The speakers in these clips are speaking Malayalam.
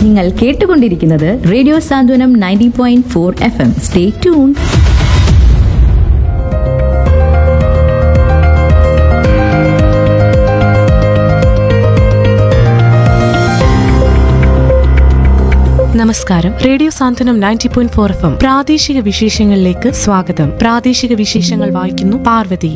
നിങ്ങൾ കേട്ടുകൊണ്ടിരിക്കുന്നത് radio Santhwanam ninety point four F M stay tune നമസ്കാരം radio Santhwanam ninety point four F M പ്രാദേശിക വിശേഷങ്ങളിലേക്ക് സ്വാഗതം പ്രാദേശിക വിശേഷങ്ങൾ വായിക്കുന്നു പാർവതി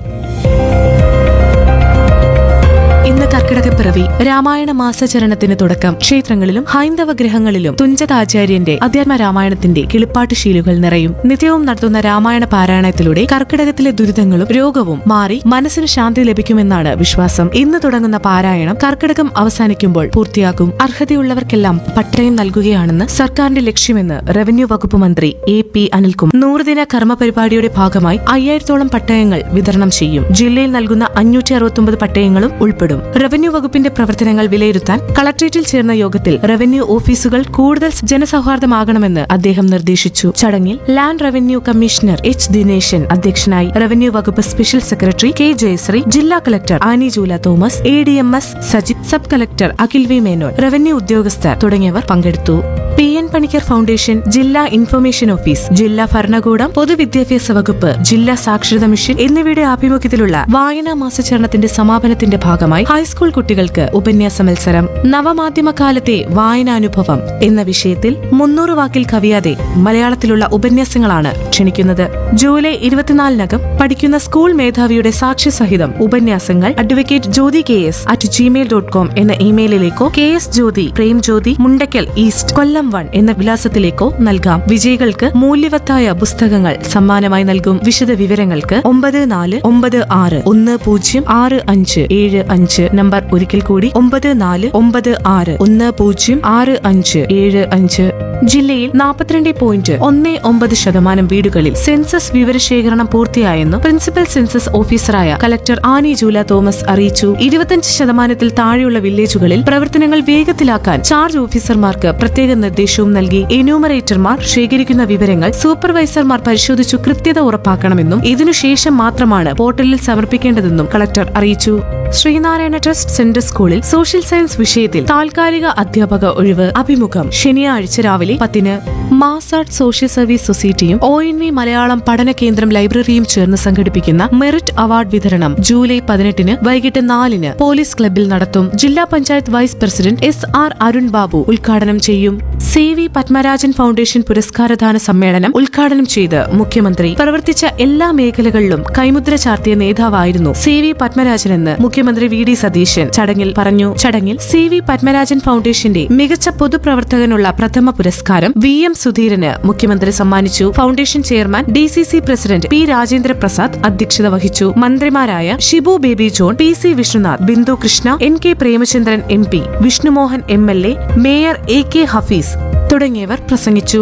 ഇന്ന് കർക്കിടകപ്പിറവി രാമായണ മാസചരണത്തിന് തുടക്കം ക്ഷേത്രങ്ങളിലും ഹൈന്ദവ ഗ്രഹങ്ങളിലും തുഞ്ചതാചാര്യന്റെ അധ്യാത്മ രാമായണത്തിന്റെ കിളിപ്പാട്ട് ശീലുകൾ നിറയും നിത്യവും നടത്തുന്ന രാമായണ പാരായണത്തിലൂടെ കർക്കിടകത്തിലെ ദുരിതങ്ങളും രോഗവും മാറി മനസ്സിന് ശാന്തി ലഭിക്കുമെന്നാണ് വിശ്വാസം ഇന്ന് തുടങ്ങുന്ന പാരായണം കർക്കിടകം അവസാനിക്കുമ്പോൾ പൂർത്തിയാക്കും അർഹതയുള്ളവർക്കെല്ലാം പട്ടയം നൽകുകയാണെന്ന് സർക്കാരിന്റെ ലക്ഷ്യമെന്ന് റവന്യൂ വകുപ്പ് മന്ത്രി എ പി അനിൽകുമാർ നൂറുദിന കർമ്മ പരിപാടിയുടെ ഭാഗമായി അയ്യായിരത്തോളം പട്ടയങ്ങൾ വിതരണം ചെയ്യും ജില്ലയിൽ നൽകുന്ന അഞ്ഞൂറ്റി അറുപത്തൊമ്പത് പട്ടയങ്ങളും ഉൾപ്പെടും റവന്യൂ വകുപ്പിന്റെ പ്രവർത്തനങ്ങൾ വിലയിരുത്താൻ കളക്ട്രേറ്റിൽ ചേർന്ന യോഗത്തിൽ റവന്യൂ ഓഫീസുകൾ കൂടുതൽ ജനസൗഹാർദ്ദമാകണമെന്ന് അദ്ദേഹം നിർദ്ദേശിച്ചു ചടങ്ങിൽ land revenue commissioner H Dineshan അധ്യക്ഷനായി റവന്യൂ വകുപ്പ് സ്പെഷ്യൽ സെക്രട്ടറി കെ ജയശ്രീ ജില്ലാ collector Annie Jula Thomas A D M S Sajith sub collector Akhil V Menon revenue ഉദ്യോഗസ്ഥർ തുടങ്ങിയവർ പങ്കെടുത്തു പി എൻ പണിക്കർ ഫൗണ്ടേഷൻ ജില്ലാ ഇൻഫർമേഷൻ ഓഫീസ് ജില്ലാ ഭരണകൂടം പൊതുവിദ്യാഭ്യാസ വകുപ്പ് ജില്ലാ സാക്ഷരതാ മിഷൻ എന്നിവയുടെ ആഭിമുഖ്യത്തിലുള്ള വായനാ മാസചരണത്തിന്റെ സമാപനത്തിന്റെ ഭാഗമായി ഹൈസ്കൂൾ കുട്ടികൾക്ക് ഉപന്യാസ മത്സരം നവമാധ്യമ കാലത്തെ വായനാനുഭവം എന്ന വിഷയത്തിൽ മുന്നൂറ് വാക്കിൽ കവിയാതെ മലയാളത്തിലുള്ള ഉപന്യാസങ്ങളാണ് ക്ഷണിക്കുന്നത് ജൂലൈ ഇരുപത്തിനാലിനകം പഠിക്കുന്ന സ്കൂൾ മേധാവിയുടെ സാക്ഷ്യസഹിതം ഉപന്യാസങ്ങൾ advocate Jyothi K S at Gmail dot com എന്ന ഇമെയിലിലേക്കോ K S Jyothi Prem Jyothi Mundakkal east Kollam one എന്ന വിലാസത്തിലേക്കോ നൽകാം വിജയികൾക്ക് മൂല്യവത്തായ പുസ്തകങ്ങൾ സമ്മാനമായി നൽകും വിശദ വിവരങ്ങൾക്ക് ഒമ്പത് നാല് ഒമ്പത് ആറ് ഒന്ന് പൂജ്യം ആറ് അഞ്ച് ഏഴ് അഞ്ച് നമ്പർ ഒരിക്കൽ കൂടി ഒമ്പത് നാല് ഒമ്പത് ആറ് ഒന്ന് പൂജ്യം ആറ് അഞ്ച് ഏഴ് അഞ്ച് ജില്ലയിൽ നാൽപ്പത്തിരണ്ട് പോയിന്റ് ഒന്ന് ഒമ്പത് ശതമാനം വീടുകളിൽ സെൻസസ് വിവരശേഖരണം പൂർത്തിയായെന്നും പ്രിൻസിപ്പൽ സെൻസസ് ഓഫീസറായ കലക്ടർ ആനി ജൂല തോമസ് അറിയിച്ചു ഇരുപത്തിയഞ്ച് ശതമാനത്തിൽ താഴെയുള്ള വില്ലേജുകളിൽ പ്രവർത്തനങ്ങൾ വേഗത്തിലാക്കാൻ ചാർജ് ഓഫീസർമാർക്ക് പ്രത്യേക നിർദ്ദേശവും നൽകി എന്യൂമറേറ്റർമാർ ശേഖരിക്കുന്ന വിവരങ്ങൾ സൂപ്പർവൈസർമാർ പരിശോധിച്ചു കൃത്യത ഉറപ്പാക്കണമെന്നും ഇതിനുശേഷം മാത്രമാണ് പോർട്ടലിൽ സമർപ്പിക്കേണ്ടതെന്നും കളക്ടർ അറിയിച്ചു ശ്രീനാരായണ ട്രസ്റ്റ് സെന്റർ സ്കൂളിൽ സോഷ്യൽ സയൻസ് വിഷയത്തിൽ താൽക്കാലിക അധ്യാപക ഒഴിവ് അഭിമുഖം ശനിയാഴ്ച രാവിലെ പത്തിന് മാസാർട്ട് സോഷ്യൽ സർവീസ് സൊസൈറ്റിയും ഒ എൻ വി മലയാളം പഠന കേന്ദ്രം ലൈബ്രറിയും ചേർന്ന് സംഘടിപ്പിക്കുന്ന മെറിറ്റ് അവാർഡ് വിതരണം ജൂലൈ പതിനെട്ടിന് വൈകിട്ട് നാലിന് പോലീസ് ക്ലബിൽ നടത്തും ജില്ലാ panchayat vice president S R Arun Babu ഉദ്ഘാടനം ചെയ്യും സി വി പത്മരാജൻ ഫൗണ്ടേഷൻ പുരസ്കാരദാന സമ്മേളനം ഉദ്ഘാടനം ചെയ്ത് മുഖ്യമന്ത്രി പ്രവർത്തിച്ച എല്ലാ മേഖലകളിലും കൈമുദ്ര ചാർത്തിയ നേതാവായിരുന്നു സി വി പത്മരാജനെന്ന് മുഖ്യമന്ത്രി വി ഡി സതീശൻ ചടങ്ങിൽ പറഞ്ഞു ചടങ്ങിൽ സി വി പത്മരാജൻ ഫൗണ്ടേഷന്റെ മികച്ച പൊതുപ്രവർത്തകനുള്ള പ്രഥമ പുരസ്കാരം വി എം സുധീരന് മുഖ്യമന്ത്രി സമ്മാനിച്ചു foundation chairman D C C president P Rajendra Prasad അധ്യക്ഷത വഹിച്ചു മന്ത്രിമാരായ Shibu Baby John P C Vishnunath Bindu Krishna N K Premachandran M P Vishnumohan M L A mayor A K Hafeez തുടങ്ങിയവർ പ്രസംഗിച്ചു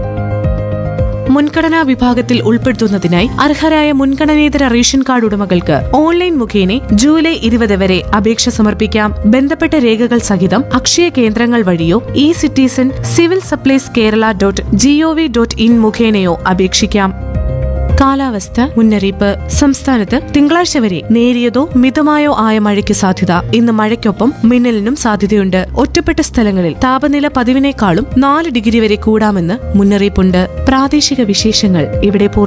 മുൻഗണനാ വിഭാഗത്തിൽ ഉൾപ്പെടുത്തുന്നതിനായി അർഹരായ മുൻഗണനേതര റേഷൻ കാർഡ് ഉടമകൾക്ക് ഓൺലൈൻ മുഖേന ജൂലൈ ഇരുപത് വരെ അപേക്ഷ സമർപ്പിക്കാം ബന്ധപ്പെട്ട രേഖകൾ സഹിതം അക്ഷയ കേന്ദ്രങ്ങൾ വഴിയോ e citizen civil supplies Kerala dot gov dot in മുഖേനയോ അപേക്ഷിക്കാം കാലാവസ്ഥ മുന്നറിയിപ്പ് സംസ്ഥാനത്ത് തിങ്കളാഴ്ച വരെ നേരിയതോ മിതമായോ ആയ മഴയ്ക്ക് സാധ്യത ഇന്ന് മഴയ്ക്കൊപ്പം മിന്നലിനും സാധ്യതയുണ്ട് ഒറ്റപ്പെട്ട സ്ഥലങ്ങളിൽ താപനില പതിവിനേക്കാളും നാല് ഡിഗ്രി വരെ കൂടാമെന്ന് മുന്നറിയിപ്പുണ്ട് പ്രാദേശിക വിശേഷങ്ങൾ ഇവിടെ പൂർണ്ണ